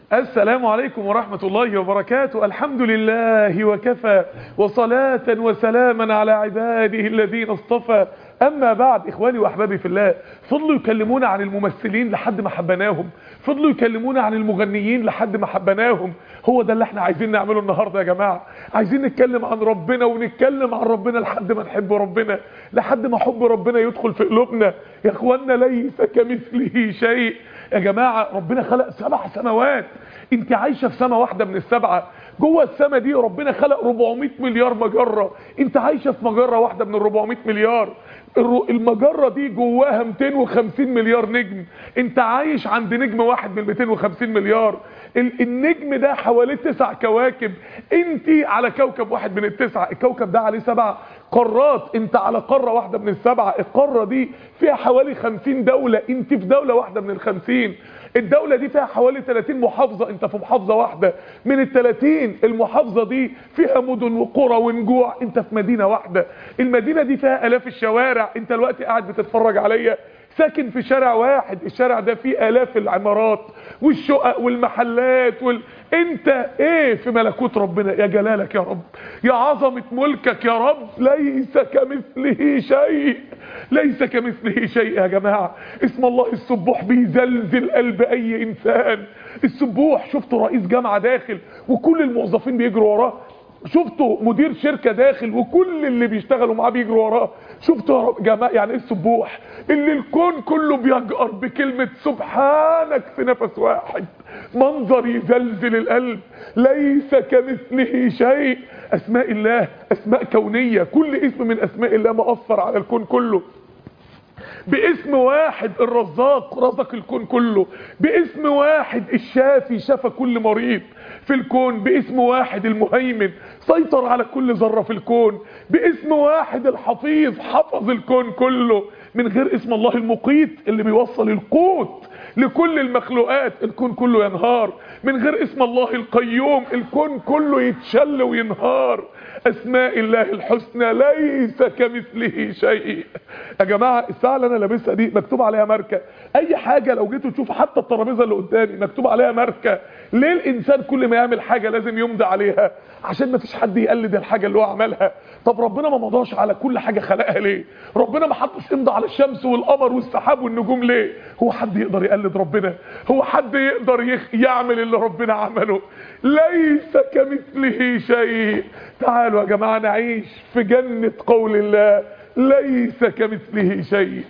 السلام عليكم ورحمة الله وبركاته الحمد لله وكفى وصلاة وسلاما على عباده الذين اصطفى أما بعد إخواني وأحبابي في الله فضلوا يكلمونا عن الممثلين لحد ما حبناهم فضلوا يكلمونا عن المغنيين لحد ما حبناهم هو ده اللي احنا عايزين نعمله النهاردة يا جماعة عايزين نتكلم عن ربنا ونتكلم عن ربنا لحد ما نحب ربنا لحد ما حب ربنا يدخل في قلوبنا يا اخوانا ليس كمثله شيء يا جماعة ربنا خلق سبع سماوات انت عايشة في سما واحدة من السبعة جوه السما دي ربنا خلق 400 مليار مجرة انت عايشة في مجرة واحدة من ال 400 مليار المجرة دي جواها 250 مليار نجم انت عايش عند نجم واحد من 250 مليار النجم ده حواليه تسع كواكب انت على كوكب واحد من التسعة الكوكب ده عليه سبع قارات انت على قارة واحدة من السبعة القارة دي فيها حوالي 50 دولة انت في دولة واحدة من الخمسين الدولة دي فيها حوالي 30 محافظة انت في محافظة واحدة من ال 30 المحافظة دي فيها مدن وقرى ونجوع انت في مدينة واحدة المدينة دي فيها الاف الشوارع انت الوقت قاعد بتتفرج عليا ساكن في شارع واحد الشارع ده فيه الاف العمارات والشقق والمحلات وال... انت ايه في ملكوت ربنا يا جلالك يا رب يا عظمة ملكك يا رب ليس كمثله شيء ليس كمثله شيء يا جماعة اسم الله السبوح بيزلزل قلب اي انسان السبوح شفتوا رئيس جامعة داخل وكل الموظفين بيجروا وراه شفتوا مدير شركة داخل وكل اللي بيشتغلوا معاه بيجروا وراه شفتوا يا جماعة يعني ايه السبوح اللي الكون كله بيجأر بكلمة سبحانك في نفس واحد منظر يزلزل القلب ليس كمثله شيء اسماء الله اسماء كونية كل اسم من اسماء الله مؤثر على الكون كله باسم واحد الرزاق رزق الكون كله باسم واحد الشافي شفى كل مريض في الكون باسم واحد المهيمن سيطر على كل ذرة في الكون باسم واحد الحفيظ حفظ الكون كله من غير اسم الله المقيت اللي بيوصل القوت لكل المخلوقات الكون كله ينهار من غير اسم الله القيوم الكون كله يتشل وينهار اسماء الله الحسنى ليس كمثله شيء يا جماعه الساعه اللي انا لابسها دي مكتوب عليها ماركه اي حاجه لو جيتوا تشوفوا حتى الترابيزه اللي قدامي مكتوب عليها ماركه ليه الانسان كل ما يعمل حاجه لازم يمضي عليها عشان ما فيش حد يقلد الحاجه اللي هو عملها طب ربنا ما مضاش على كل حاجه خلقها ليه ربنا ما حطش امضى على الشمس والقمر والسحاب والنجوم ليه هو حد يقدر يقلد ربنا هو حد يقدر يخ... يعمل اللي ربنا عمله ليس كمثله شيء تعالوا يا جماعه نعيش في جنه قول الله ليس كمثله شيء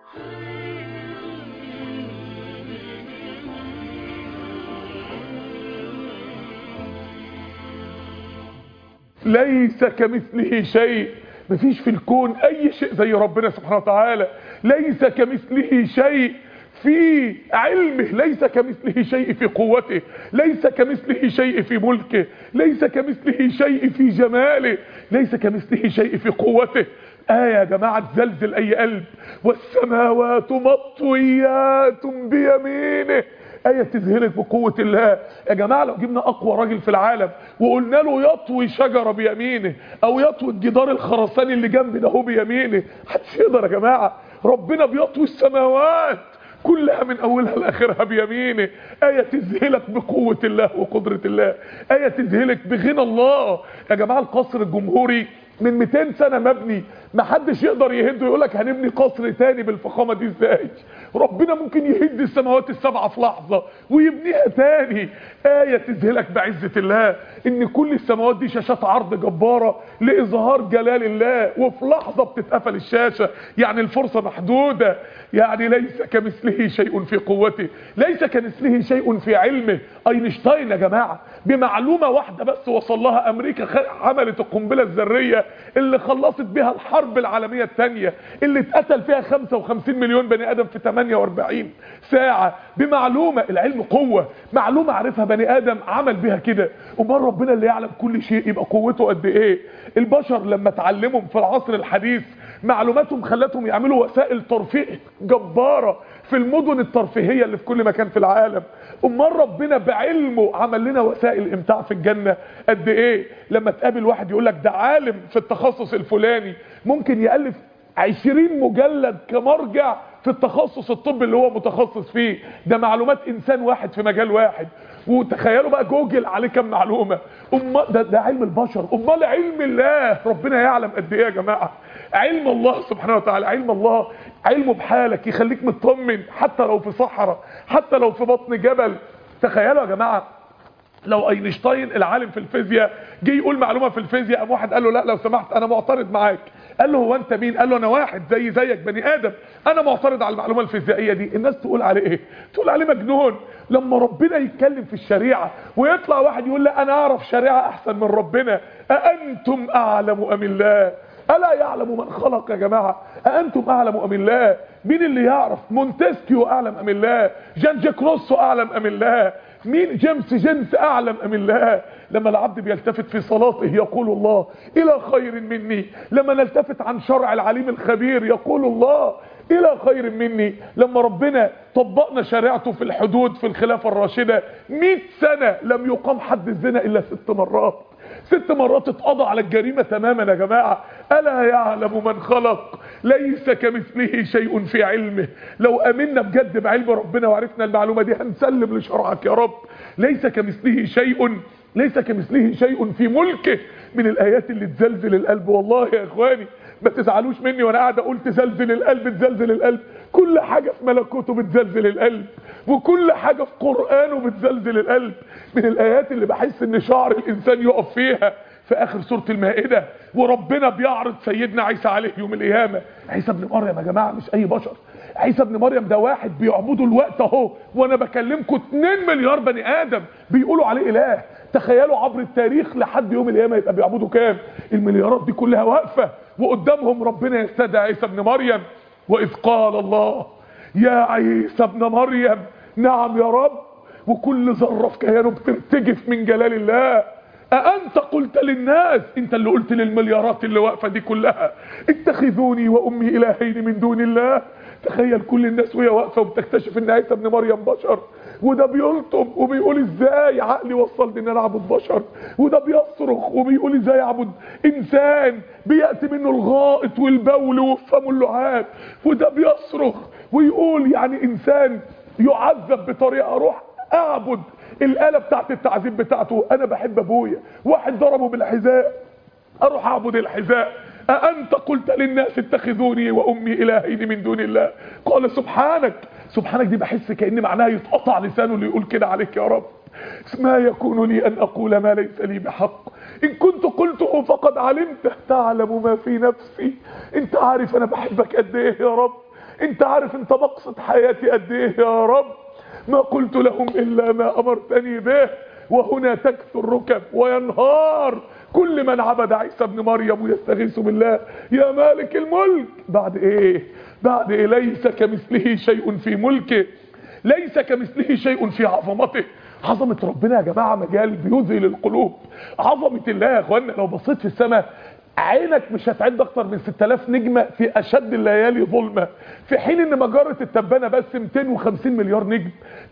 ليس كمثله شيء مفيش في الكون اي شيء زي ربنا سبحانه وتعالى ليس كمثله شيء في علمه ليس كمثله شيء في قوته ليس كمثله شيء في ملكه ليس كمثله شيء في جماله ليس كمثله شيء في قوته آية يا جماعة تزلزل أي قلب والسماوات مطويات بيمينه آية تذهلك بقوة الله يا جماعة لو جبنا أقوى راجل في العالم وقلنا له يطوي شجرة بيمينه أو يطوي الجدار الخرساني اللي جنبي ده هو بيمينه محدش يقدر يا جماعة ربنا بيطوي السماوات كلها من اولها لاخرها بيمينه ايه تذهلك بقوه الله وقدره الله ايه تذهلك بغنى الله يا جماعه القصر الجمهوري من 200 سنه مبني ما حدش يقدر يهده يقول لك هنبني قصر تاني بالفخامه دي ازاي ربنا ممكن يهد السماوات السبعه في لحظه ويبنيها تاني ايه تذهلك بعزه الله ان كل السماوات دي شاشات عرض جباره لاظهار جلال الله وفي لحظه بتتقفل الشاشه يعني الفرصه محدوده يعني ليس كمثله شيء في قوته ليس كمثله شيء في علمه اينشتاين يا جماعه بمعلومه واحده بس وصل لها امريكا عملت القنبله الذريه اللي خلصت بها الحرب العالميه الثانيه اللي اتقتل فيها 55 مليون بني ادم في 48 ساعه بمعلومه العلم قوه معلومه عرفها بني ادم عمل بها كده امال ربنا اللي يعلم كل شيء يبقى قوته قد ايه البشر لما اتعلموا في العصر الحديث معلوماتهم خلتهم يعملوا وسائل ترفيه جباره في المدن الترفيهيه اللي في كل مكان في العالم امال ربنا بعلمه عمل لنا وسائل امتاع في الجنه قد ايه لما تقابل واحد يقول لك ده عالم في التخصص الفلاني ممكن يالف 20 مجلد كمرجع في التخصص الطبي اللي هو متخصص فيه ده معلومات انسان واحد في مجال واحد وتخيلوا بقى جوجل عليه كام معلومه امال ده, ده علم البشر امال علم الله ربنا يعلم قد ايه يا جماعه علم الله سبحانه وتعالى علم الله علمه بحالك يخليك مطمن حتى لو في صحراء حتى لو في بطن جبل تخيلوا يا جماعه لو اينشتاين العالم في الفيزياء جه يقول معلومه في الفيزياء قام واحد قال له لا لو سمحت انا معترض معاك قال له هو انت مين قال له انا واحد زي زيك بني ادم انا معترض على المعلومه الفيزيائيه دي الناس تقول عليه ايه تقول عليه مجنون لما ربنا يتكلم في الشريعه ويطلع واحد يقول لا انا اعرف شريعه احسن من ربنا اانتم اعلم ام الله الا يعلم من خلق يا جماعه اانتم اعلم ام الله مين اللي يعرف مونتسكيو اعلم ام الله جان جاك روسو اعلم ام الله مين جيمس جيمس اعلم ام الله لما العبد بيلتفت في صلاته يقول الله الى خير مني لما نلتفت عن شرع العليم الخبير يقول الله الى خير مني لما ربنا طبقنا شريعته في الحدود في الخلافه الراشده 100 سنه لم يقام حد الزنا الا ست مرات ست مرات اتقضى على الجريمة تماما يا جماعة ألا يعلم من خلق ليس كمثله شيء في علمه لو أمنا بجد بعلم ربنا وعرفنا المعلومة دي هنسلم لشرعك يا رب ليس كمثله شيء ليس كمثله شيء في ملكه من الآيات اللي تزلزل القلب والله يا إخواني ما تزعلوش مني وانا قاعد اقول تزلزل القلب تزلزل القلب كل حاجة في ملكوته بتزلزل القلب وكل حاجة في قرآنه بتزلزل القلب من الآيات اللي بحس ان شعر الإنسان يقف فيها في آخر سورة المائدة وربنا بيعرض سيدنا عيسى عليه يوم القيامة عيسى ابن مريم يا جماعة مش أي بشر عيسى ابن مريم ده واحد بيعبدوا الوقت اهو وانا بكلمكم 2 مليار بني ادم بيقولوا عليه اله تخيلوا عبر التاريخ لحد يوم القيامه يبقى بيعبدوا كام المليارات دي كلها واقفه وقدامهم ربنا يستدعي عيسى ابن مريم واذ قال الله يا عيسى ابن مريم نعم يا رب وكل ذره في كيانه بترتجف من جلال الله أأنت قلت للناس أنت اللي قلت للمليارات اللي واقفة دي كلها اتخذوني وأمي إلهين من دون الله تخيل كل الناس وهي واقفة وبتكتشف ان عيسى ابن مريم بشر وده بيلطم وبيقول ازاي عقلي وصلني ان انا اعبد بشر وده بيصرخ وبيقول ازاي اعبد انسان بيأتي منه الغائط والبول وفمه اللعاب وده بيصرخ ويقول يعني انسان يعذب بطريقة اروح اعبد الآلة بتاعت التعذيب بتاعته انا بحب ابويا واحد ضربه بالحذاء اروح اعبد الحذاء أأنت قلت للناس اتخذوني وأمي إلهين من دون الله قال سبحانك سبحانك دي بحس كأن معناها يتقطع لسانه اللي يقول كده عليك يا رب ما يكون لي أن أقول ما ليس لي بحق إن كنت قلته فقد علمته تعلم ما في نفسي أنت عارف أنا بحبك قد إيه يا رب أنت عارف أنت مقصد حياتي قد إيه يا رب ما قلت لهم إلا ما أمرتني به وهنا تكثر الركب وينهار كل من عبد عيسى ابن مريم ويستغيث بالله يا مالك الملك بعد ايه بعد ايه ليس كمثله شيء في ملكه ليس كمثله شيء في عظمته عظمة ربنا يا جماعة مجال بيذهل القلوب عظمة الله يا اخوانا لو بصيت في السماء عينك مش هتعد اكتر من 6000 نجمة في اشد الليالي ظلمة في حين ان مجرة التبانة بس 250 مليار نجم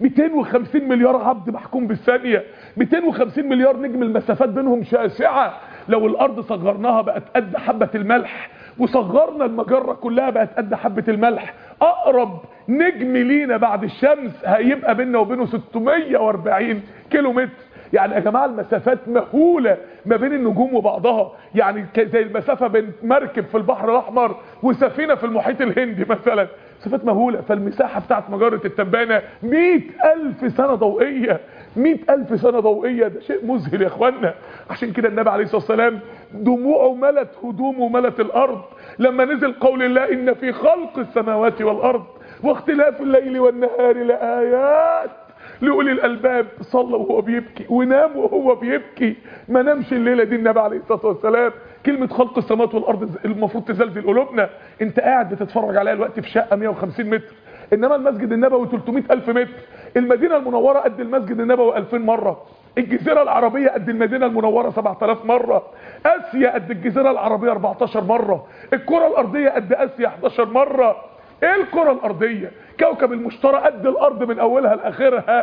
250 مليار عبد محكوم بالثانية 250 مليار نجم المسافات بينهم شاسعة لو الارض صغرناها بقت قد حبة الملح وصغرنا المجرة كلها بقت قد حبة الملح اقرب نجم لينا بعد الشمس هيبقى بيننا وبينه 640 كيلو متر يعني يا جماعه المسافات مهوله ما بين النجوم وبعضها يعني زي المسافه بين مركب في البحر الاحمر وسفينه في المحيط الهندي مثلا مسافات مهوله فالمساحه بتاعت مجره التبانه 100000 سنه ضوئيه 100000 سنه ضوئيه ده شيء مذهل يا اخوانا عشان كده النبي عليه الصلاه والسلام دموعه ملت هدومه ملت الارض لما نزل قول الله ان في خلق السماوات والارض واختلاف الليل والنهار لايات لأولي الألباب صلى وهو بيبكي ونام وهو بيبكي ما نامش الليلة دي النبي عليه الصلاة والسلام كلمة خلق السماوات والأرض المفروض تزلزل قلوبنا انت قاعد بتتفرج عليها الوقت في شقة 150 متر انما المسجد النبوي 300 ألف متر المدينة المنورة قد المسجد النبوي 2000 مرة الجزيرة العربية قد المدينة المنورة 7000 مرة اسيا قد الجزيرة العربية 14 مرة الكرة الارضية قد اسيا 11 مرة ايه الكرة الارضية كوكب المشتري قد الارض من اولها لاخرها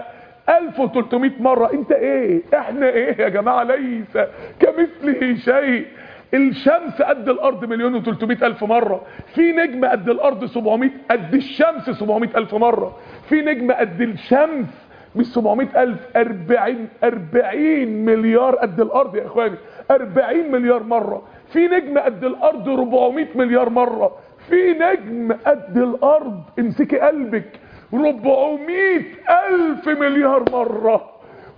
1300 مرة انت ايه احنا ايه يا جماعة ليس كمثله شيء الشمس قد الارض مليون و300 الف مرة في نجم قد الارض 700 قد الشمس 700 الف مرة في نجم قد الشمس مش 700 الف 40 40 مليار قد الارض يا اخواني 40 مليار مرة في نجم قد الارض 400 مليار مرة في نجم قد الارض امسكي قلبك 400 الف مليار مرة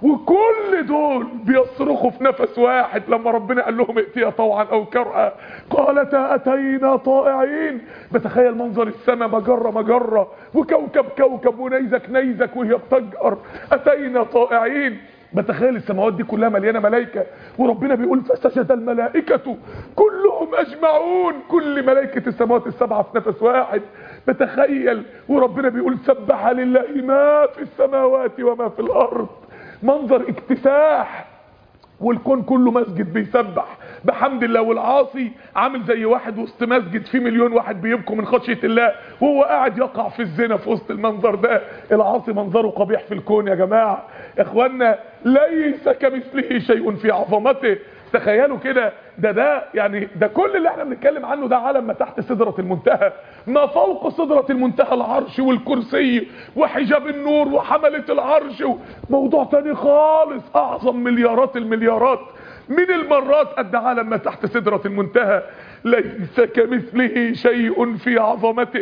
وكل دول بيصرخوا في نفس واحد لما ربنا قال لهم ائتيا طوعا او كرها قالتا اتينا طائعين بتخيل منظر السماء مجرة مجرة وكوكب كوكب ونيزك نيزك وهي بتجأر اتينا طائعين بتخيل السماوات دي كلها مليانه ملائكه وربنا بيقول فسجد الملائكه كلهم اجمعون كل ملائكه السماوات السبعه في نفس واحد بتخيل وربنا بيقول سبح لله ما في السماوات وما في الارض منظر اكتساح والكون كله مسجد بيسبح بحمد الله والعاصي عامل زي واحد وسط مسجد فيه مليون واحد بيبكوا من خشية الله وهو قاعد يقع في الزنا في وسط المنظر ده العاصي منظره قبيح في الكون يا جماعة اخوانا ليس كمثله شيء في عظمته تخيلوا كده ده ده يعني ده كل اللي احنا بنتكلم عنه ده عالم ما تحت سدرة المنتهى ما فوق سدرة المنتهى العرش والكرسي وحجاب النور وحملة العرش موضوع تاني خالص اعظم مليارات المليارات من المرات قد عالم ما تحت سدرة المنتهى ليس كمثله شيء في عظمته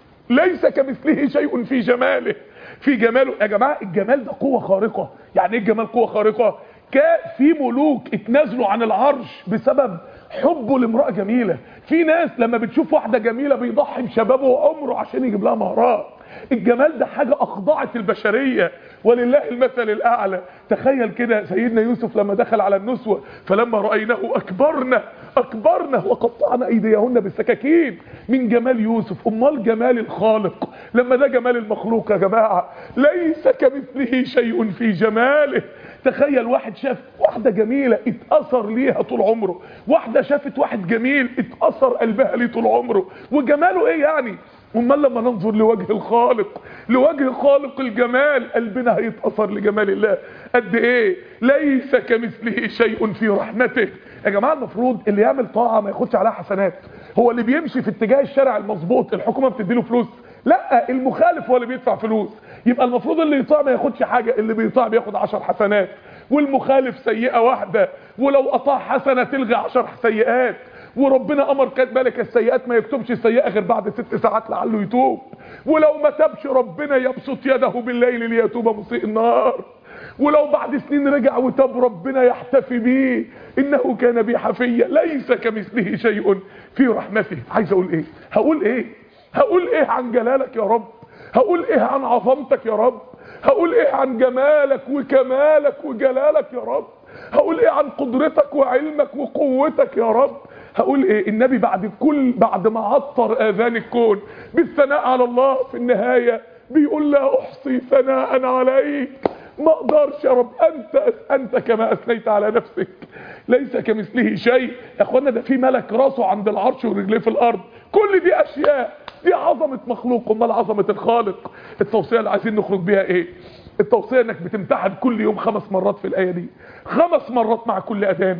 ليس كمثله شيء في جماله في جماله يا جماعة الجمال ده قوة خارقة يعني ايه الجمال قوة خارقة كان في ملوك اتنازلوا عن العرش بسبب حبه لامرأة جميلة في ناس لما بتشوف واحدة جميلة بيضحي بشبابه وعمره عشان يجيب لها مهرات الجمال ده حاجة اخضعت البشرية ولله المثل الاعلى تخيل كده سيدنا يوسف لما دخل على النسوة فلما رأيناه اكبرنا اكبرنا وقطعنا ايديهن بالسكاكين من جمال يوسف امال جمال الخالق لما ده جمال المخلوق يا جماعة ليس كمثله شيء في جماله تخيل واحد شاف واحدة جميلة اتأثر ليها طول عمره واحدة شافت واحد جميل اتأثر قلبها ليه طول عمره وجماله ايه يعني امال لما ننظر لوجه الخالق لوجه خالق الجمال قلبنا هيتأثر لجمال الله قد ايه ليس كمثله شيء في رحمته يا جماعة المفروض اللي يعمل طاعة ما ياخدش عليها حسنات هو اللي بيمشي في اتجاه الشارع المظبوط الحكومة بتديله فلوس لا المخالف هو اللي بيدفع فلوس يبقى المفروض اللي يطاع ما ياخدش حاجة اللي بيطاع بياخد عشر حسنات والمخالف سيئة واحدة ولو قطع حسنة تلغي عشر سيئات وربنا امر كاتب بالك السيئات ما يكتبش السيئه غير بعد ست ساعات لعله يتوب ولو ما تابش ربنا يبسط يده بالليل ليتوب مسيء النهار ولو بعد سنين رجع وتاب ربنا يحتفي بيه انه كان بي حفيا ليس كمثله شيء في رحمته عايز اقول ايه هقول ايه هقول ايه عن جلالك يا رب هقول ايه عن عظمتك يا رب هقول ايه عن جمالك وكمالك وجلالك يا رب هقول ايه عن قدرتك وعلمك وقوتك يا رب هقول ايه النبي بعد كل بعد ما عطر اذان الكون بالثناء على الله في النهاية بيقول لا احصي ثناء عليك ما اقدرش يا رب انت انت كما اثنيت على نفسك ليس كمثله شيء يا اخوانا ده في ملك راسه عند العرش ورجليه في الارض كل دي اشياء دي عظمة مخلوق امال عظمة الخالق التوصية اللي عايزين نخرج بيها ايه التوصية انك بتمتحن كل يوم خمس مرات في الاية دي خمس مرات مع كل اذان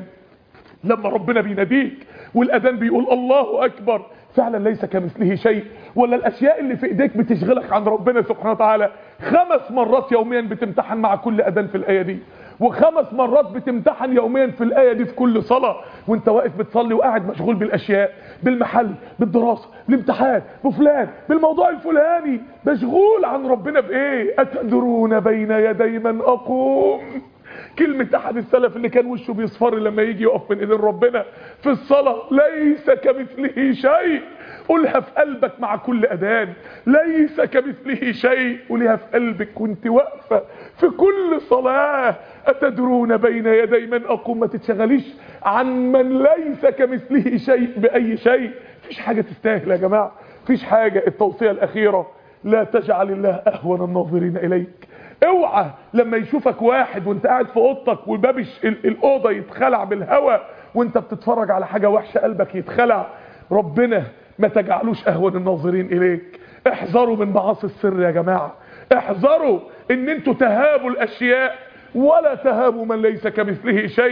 لما ربنا بيناديك والاذان بيقول الله اكبر فعلا ليس كمثله شيء ولا الاشياء اللي في ايديك بتشغلك عن ربنا سبحانه وتعالى خمس مرات يوميا بتمتحن مع كل اذان في الايه دي وخمس مرات بتمتحن يوميا في الايه دي في كل صلاه وانت واقف بتصلي وقاعد مشغول بالاشياء بالمحل بالدراسه بالامتحان بفلان بالموضوع الفلاني مشغول عن ربنا بايه اتدرون بين يدي من اقوم كلمة احد السلف اللي كان وشه بيصفر لما يجي يقف من ايدين ربنا في الصلاة ليس كمثله شيء قولها في قلبك مع كل اذان ليس كمثله شيء قولها في قلبك وانت واقفة في كل صلاة اتدرون بين يدي من اقوم ما تتشغليش عن من ليس كمثله شيء باي شيء مفيش حاجة تستاهل يا جماعة مفيش حاجة التوصية الاخيرة لا تجعل الله اهون الناظرين اليك اوعى لما يشوفك واحد وانت قاعد في اوضتك وباب الاوضه يتخلع بالهواء وانت بتتفرج على حاجه وحشه قلبك يتخلع ربنا ما تجعلوش اهون الناظرين اليك احذروا من معاصي السر يا جماعه احذروا ان انتوا تهابوا الاشياء ولا تهابوا من ليس كمثله شيء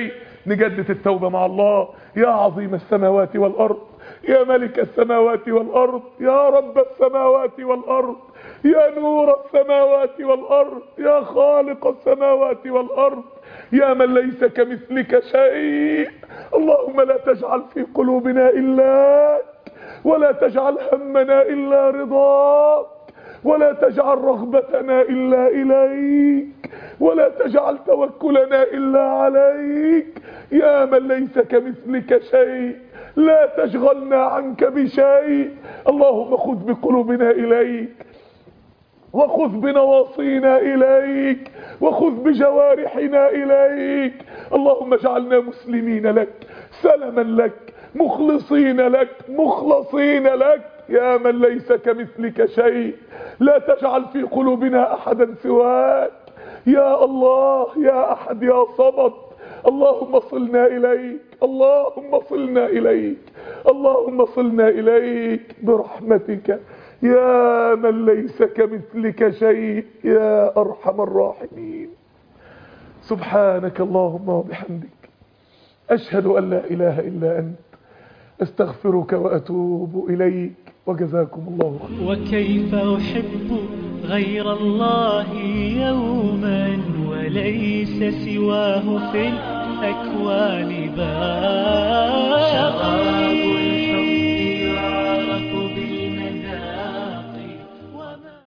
نجدد التوبة مع الله يا عظيم السماوات والأرض يا ملك السماوات والأرض يا رب السماوات والأرض يا نور السماوات والأرض يا خالق السماوات والأرض يا من ليس كمثلك شيء اللهم لا تجعل في قلوبنا إلاك ولا تجعل همنا إلا رضاك ولا تجعل رغبتنا إلا إليك ولا تجعل توكلنا إلا عليك يا من ليس كمثلك شيء لا تشغلنا عنك بشيء اللهم خذ بقلوبنا إليك وخذ بنواصينا إليك وخذ بجوارحنا إليك اللهم اجعلنا مسلمين لك سلما لك مخلصين لك مخلصين لك يا من ليس كمثلك شيء لا تجعل في قلوبنا أحدا سواك يا الله يا أحد يا صمد اللهم صلنا إليك اللهم صلنا إليك اللهم صلنا إليك برحمتك يا من ليس كمثلك شيء يا أرحم الراحمين سبحانك اللهم وبحمدك أشهد أن لا إله إلا أنت أستغفرك وأتوب إليك وجزاكم الله خيرا وكيف أحب غير الله يوما وليس سواه في الأكوان باب شغاب